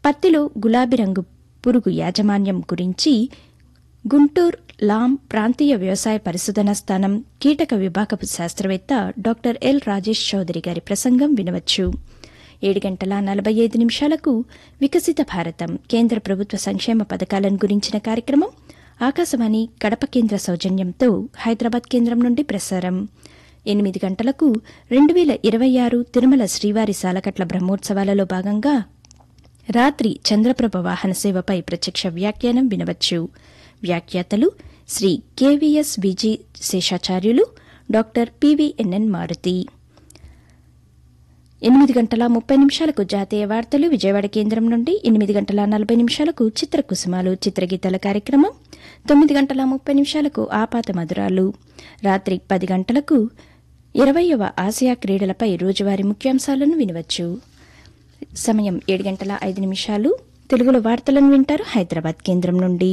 పత్తిలో గులాబీ రంగు పురుగు యాజమాన్యం గురించి గుంటూరు లాం ప్రాంతీయ వ్యవసాయ పరిశోధనా స్థానం కీటక విభాగపు శాస్త్రవేత్త డాక్టర్ ఎల్ రాజేష్ చౌదరి గారి ప్రసంగం వినవచ్చు ఏడు గంటల నలభై ఐదు నిమిషాలకు వికసిత భారతం కేంద్ర ప్రభుత్వ సంక్షేమ పథకాలను గురించిన కార్యక్రమం ఆకాశవాణి కడప కేంద్ర సౌజన్యంతో హైదరాబాద్ కేంద్రం నుండి ప్రసారం ఎనిమిది గంటలకు రెండు వేల ఇరవై ఆరు తిరుమల శ్రీవారి సాలకట్ల బ్రహ్మోత్సవాలలో భాగంగా రాత్రి చంద్రప్రభ వాహన సేవపై ప్రత్యక్ష వ్యాఖ్యానం వినవచ్చు వ్యాఖ్యాతలు Shri KVS Viji Seshacharyulu doctor PVNN Maruti ఎనిమిది గంటల ముప్పై నిమిషాలకు జాతీయ వార్తలు విజయవాడ కేంద్రం నుండి ఎనిమిది గంటల నలభై నిమిషాలకు చిత్రకుసుమాలు చిత్రగీతాల కార్యక్రమం తొమ్మిది గంటల ముప్పై నిమిషాలకు ఆపాత మధురాలు రాత్రి పది గంటలకు ఇరవయవ ఆసియా క్రీడలపై రోజువారీ ముఖ్యాంశాలను వినవచ్చు సమయం ఏడు గంటల ఐదు నిమిషాలు తెలుగులో వార్తలను వింటారు హైదరాబాద్ కేంద్రం నుండి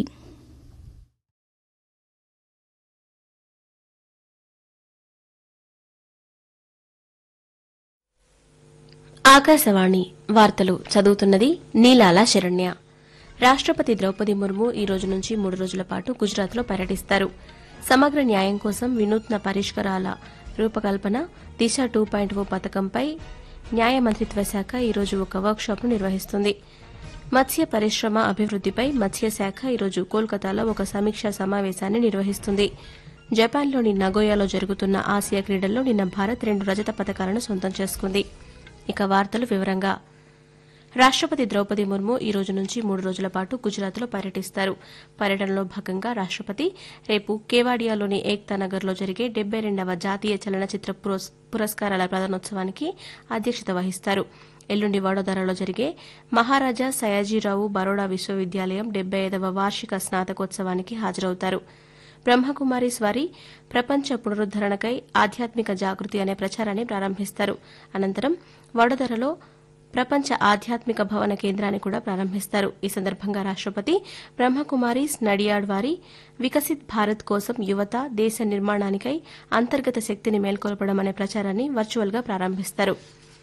ఆకాశవాణి వార్తలు చదువుతున్నది నీలాల శరణ్య రాష్టపతి ద్రౌపది ముర్ము ఈ రోజు నుంచి మూడు రోజుల పాటు గుజరాత్లో పర్యటిస్తారు సమగ్ర న్యాయం కోసం వినూత్న పరిష్కారాల రూపకల్పన దిశ టూ పాయింట్ ఓ పథకంపై న్యాయ మంత్రిత్వ శాఖ ఈ రోజు ఒక వర్క్షాప్ను నిర్వహిస్తుంది మత్స్య పరిశ్రమ అభివృద్దిపై మత్స్యశాఖ ఈరోజు కోల్కతాలో ఒక సమీక్షా సమావేశాన్ని నిర్వహిస్తుంది జపాన్లోని నగోయాలో జరుగుతున్న ఆసియా క్రీడల్లో నిన్న భారత్ రెండు రజత పథకాలను సొంతం చేసుకుంది ఇక వార్తలు వివరంగా రాష్టపతి ద్రౌపది ముర్ము ఈ రోజు నుంచి మూడు రోజుల పాటు గుజరాత్లో పర్యటిస్తారు పర్యటనలో భాగంగా రాష్టపతి రేపు కేవాడియాలోని ఏక్తా నగర్లో జరిగే డెబ్బై రెండవ జాతీయ చలనచిత్ర పురస్- పురస్కారాల ప్రదానోత్సవానికి అధ్యక్షత వహిస్తారు ఎల్లుండి వడోదరలో జరిగే మహారాజా సయాజీరావు బరోడా విశ్వవిద్యాలయం డెబ్బై ఐదవ వార్షిక స్నాతకోత్సవానికి హాజరవుతారు బ్రహ్మకుమారి స్వారి ప్రపంచ పునరుద్దరణకై ఆధ్యాత్మిక జాగృతి అనే ప్రచారాన్ని ప్రారంభిస్తారు అనంతరం వడోదరలో ప్రపంచ ఆధ్యాత్మిక భవన కేంద్రాన్ని కూడా ప్రారంభిస్తారు ఈ సందర్భంగా రాష్టపతి బ్రహ్మకుమారీస్ నడియాడ్ వారి వికసిత్ భారత్ కోసం యువత దేశ నిర్మాణానికై అంతర్గత శక్తిని మేల్కొల్పడం అనే ప్రచారాన్ని వర్చువల్గా ప్రారంభిస్తారు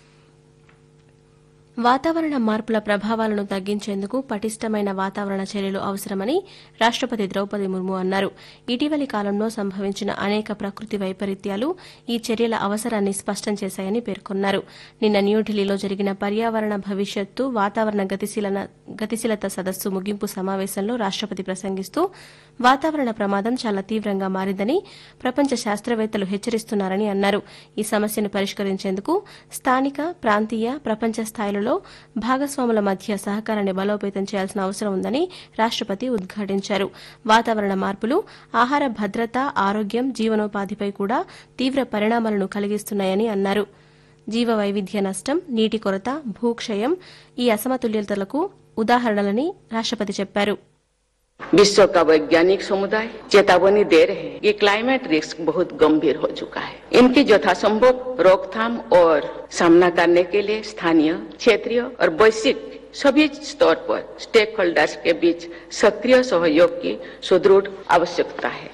వాతావరణ మార్పుల ప్రభావాలను తగ్గించేందుకు పటిష్టమైన వాతావరణ చర్యలు అవసరమని రాష్టపతి ద్రౌపది ముర్ము అన్నారు ఇటీవలి కాలంలో సంభవించిన అనేక ప్రకృతి వైపరీత్యాలు ఈ చర్యల అవసరాన్ని స్పష్టం చేశాయని పేర్కొన్నారు నిన్న న్యూఢిల్లీలో జరిగిన పర్యావరణ భవిష్యత్తు వాతావరణ గతిశీలన గతిశీలత సదస్సు ముగింపు సమావేశంలో రాష్టపతి ప్రసంగిస్తూ వాతావరణ ప్రమాదం చాలా తీవ్రంగా మారిందని ప్రపంచ శాస్త్రవేత్తలు హెచ్చరిస్తున్నారని అన్నారు ఈ సమస్యను పరిష్కరించేందుకు స్థానిక ప్రాంతీయ ప్రపంచ స్థాయిలలో భాగస్వాముల మధ్య సహకారాన్ని బలోపేతం చేయాల్సిన అవసరం ఉందని రాష్టపతి ఉద్ఘాటించారు వాతావరణ మార్పులు ఆహార భద్రత ఆరోగ్యం జీవనోపాధిపై కూడా తీవ్ర పరిణామాలను కలిగిస్తున్నాయని అన్నారు జీవ వైవిధ్య నష్టం నీటి కొరత భూక్షయం ఈ అసమతుల్యతలకు ఉదాహరణలని రాష్టపతి చెప్పారు विश्व का वैज्ञानिक समुदाय चेतावनी दे रहे हैं कि क्लाइमेट रिस्क बहुत गंभीर हो चुका है इनकी यथासंभव रोकथाम और सामना करने के लिए स्थानीय क्षेत्रीय और वैश्विक सभी स्तर पर स्टेक होल्डर्स के बीच सक्रिय सहयोग की सुदृढ़ आवश्यकता है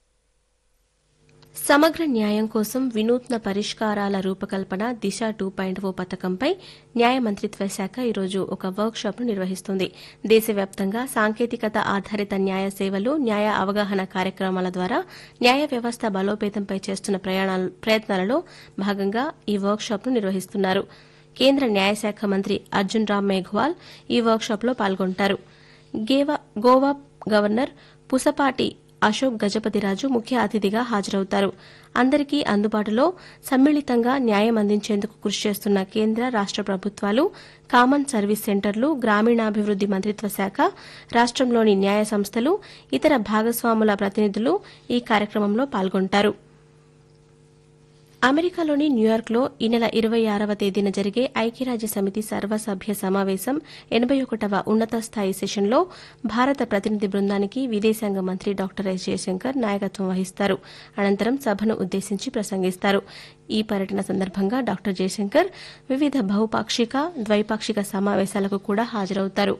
సమగ్ర న్యాయం కోసం వినూత్న పరిష్కారాల రూపకల్పన దిశ టూ పాయింట్ ఓ పథకంపై న్యాయ మంత్రిత్వ శాఖ ఈరోజు ఒక వర్క్ షాప్ను నిర్వహిస్తుంది దేశవ్యాప్తంగా సాంకేతికత ఆధారిత న్యాయ సేవలు న్యాయ అవగాహన కార్యక్రమాల ద్వారా న్యాయ వ్యవస్థ బలోపేతంపై చేస్తున్న ప్రయాణాల- ప్రయత్నాలలో భాగంగా ఈ వర్క్ షాప్ను నిర్వహిస్తున్నారు కేంద్ర న్యాయశాఖ మంత్రి అర్జున్ రామ్ మేఘ్వాల్ ఈ వర్క్ షాప్లో పాల్గొంటారు గేవా- గోవా గవర్నర్ పుసపాటి అశోక్ గజపతిరాజు ముఖ్య అతిథిగా హాజరవుతారు అందరికీ అందుబాటులో సమ్మిళితంగా న్యాయం అందించేందుకు కృషి చేస్తున్న కేంద్ర రాష్ట ప్రభుత్వాలు కామన్ సర్వీస్ సెంటర్లు గ్రామీణాభివృద్ది మంత్రిత్వ శాఖ రాష్టంలోని న్యాయ సంస్థలు ఇతర భాగస్వాముల ప్రతినిధులు ఈ కార్యక్రమంలో పాల్గొంటారు అమెరికాలోని న్యూయార్క్లో ఈ నెల ఇరవై ఆరవ తేదీన జరిగే ఐక్యరాజ్య సమితి సర్వసభ్య సమావేశం ఎనబై ఒకటవ ఉన్నత స్థాయి సెషన్లో భారత ప్రతినిధి బృందానికి విదేశాంగ మంత్రి డాక్టర్ ఎస్ జయశంకర్ నాయకత్వం వహిస్తారు అనంతరం సభను ఉద్దేశించి ప్రసంగిస్తారు ఈ పర్యటన సందర్భంగా డాక్టర్ జయశంకర్ వివిధ బహుపాక్షిక ద్వైపాక్షిక సమావేశాలకు కూడా హాజరవుతారు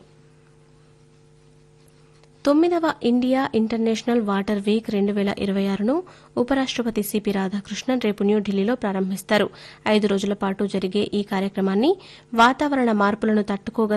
తొమ్మిదవ ఇండియా ఇంటర్నేషనల్ వాటర్ వీక్ రెండు వేల ఇరవై ఆరును ఉపరాష్టపతి సిపి రాధాకృష్ణన్ రేపు న్యూఢిల్లీలో ప్రారంభిస్తారు ఐదు రోజుల పాటు జరిగే ఈ కార్యక్రమాన్ని వాతావరణ మార్పులను తట్టుకోగల